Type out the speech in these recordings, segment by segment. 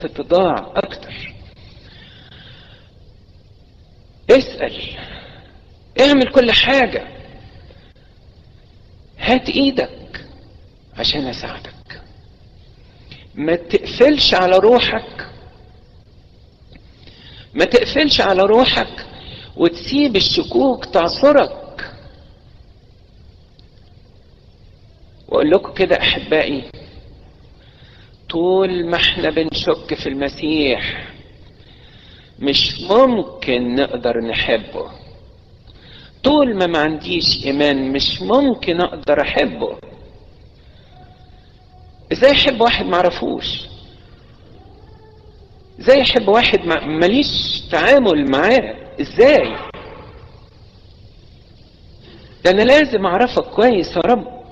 اتضاع اكتر اسأل اعمل كل حاجة هات ايدك عشان اساعدك ما تقفلش على روحك ما تقفلش على روحك وتسيب الشكوك تعصرك واقول لكم كده احبائي طول ما احنا بنشك في المسيح مش ممكن نقدر نحبه طول ما ما عنديش ايمان مش ممكن اقدر احبه ازاي احب واحد معرفوش ازاي احب واحد ماليش تعامل معاه ازاي ده انا لازم اعرفك كويس يا رب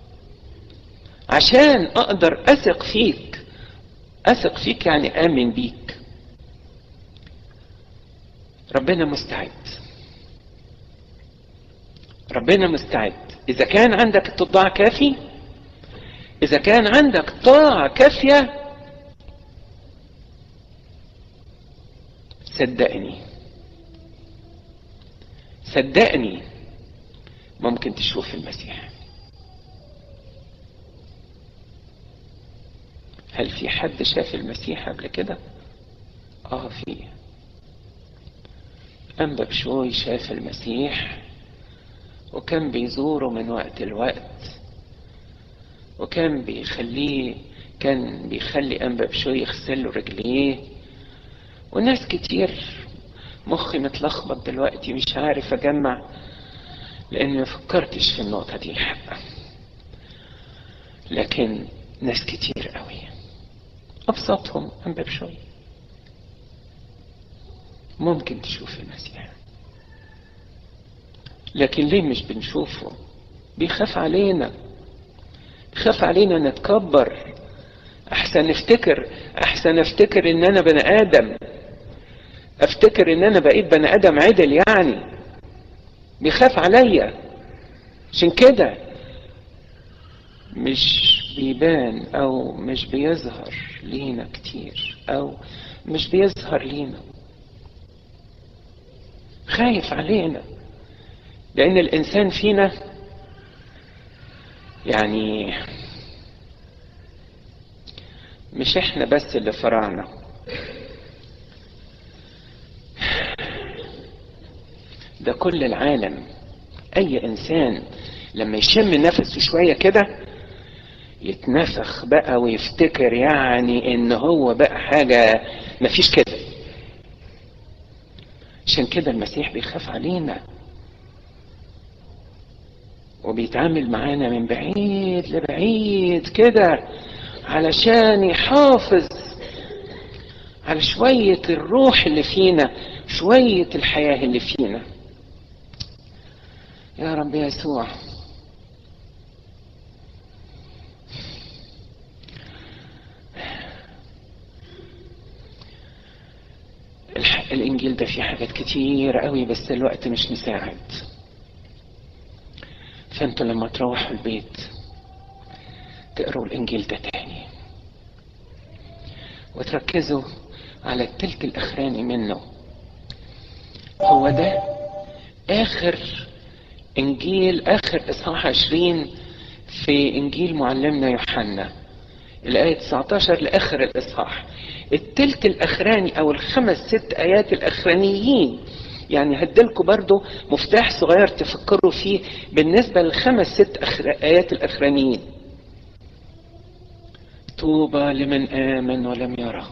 عشان اقدر اثق فيك اثق فيك يعني امن بيك ربنا مستعد ربنا مستعد اذا كان عندك اتضاع كافي اذا كان عندك طاعة كافية صدقني صدقني ممكن تشوف المسيح هل في حد شاف المسيح قبل كده اه في أنبا بشوي شاف المسيح وكان بيزوره من وقت لوقت وكان بيخليه كان بيخلي أنبا بشوي يغسل له رجليه وناس كتير مخي متلخبط دلوقتي مش عارف أجمع لأني ما فكرتش في النقطة دي الحقيقة لكن ناس كتير قوي أبسطهم أنبا بشوي ممكن تشوف المسيح لكن ليه مش بنشوفه بيخاف علينا بيخاف علينا نتكبر احسن افتكر احسن افتكر ان انا بني ادم افتكر ان انا بقيت بني ادم عدل يعني بيخاف عليا عشان كده مش بيبان او مش بيظهر لينا كتير او مش بيظهر لينا خايف علينا لان الانسان فينا يعني مش احنا بس اللي فرعنا ده كل العالم اي انسان لما يشم نفسه شوية كده يتنفخ بقى ويفتكر يعني ان هو بقى حاجة مفيش كده عشان كده المسيح بيخاف علينا وبيتعامل معانا من بعيد لبعيد كده علشان يحافظ على شوية الروح اللي فينا شوية الحياة اللي فينا يا رب يسوع الانجيل ده فيه حاجات كتير قوي بس الوقت مش مساعد فانتوا لما تروحوا البيت تقروا الانجيل ده تاني وتركزوا على التلت الاخراني منه هو ده اخر انجيل اخر اصحاح عشرين في انجيل معلمنا يوحنا الايه 19 لاخر الاصحاح التلت الاخراني او الخمس ست ايات الاخرانيين يعني هديلكم برضو مفتاح صغير تفكروا فيه بالنسبة للخمس ست أخر... آيات الأخرانيين طوبى لمن آمن ولم يرى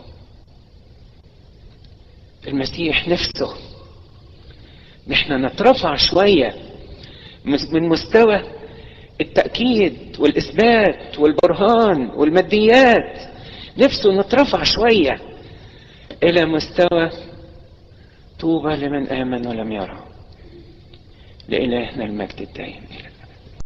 المسيح نفسه نحن نترفع شوية من مستوى التأكيد والإثبات والبرهان والماديات نفسه نترفع شوية إلى مستوى طوبى لمن آمن ولم يرى لإلهنا المجد الدائم إلى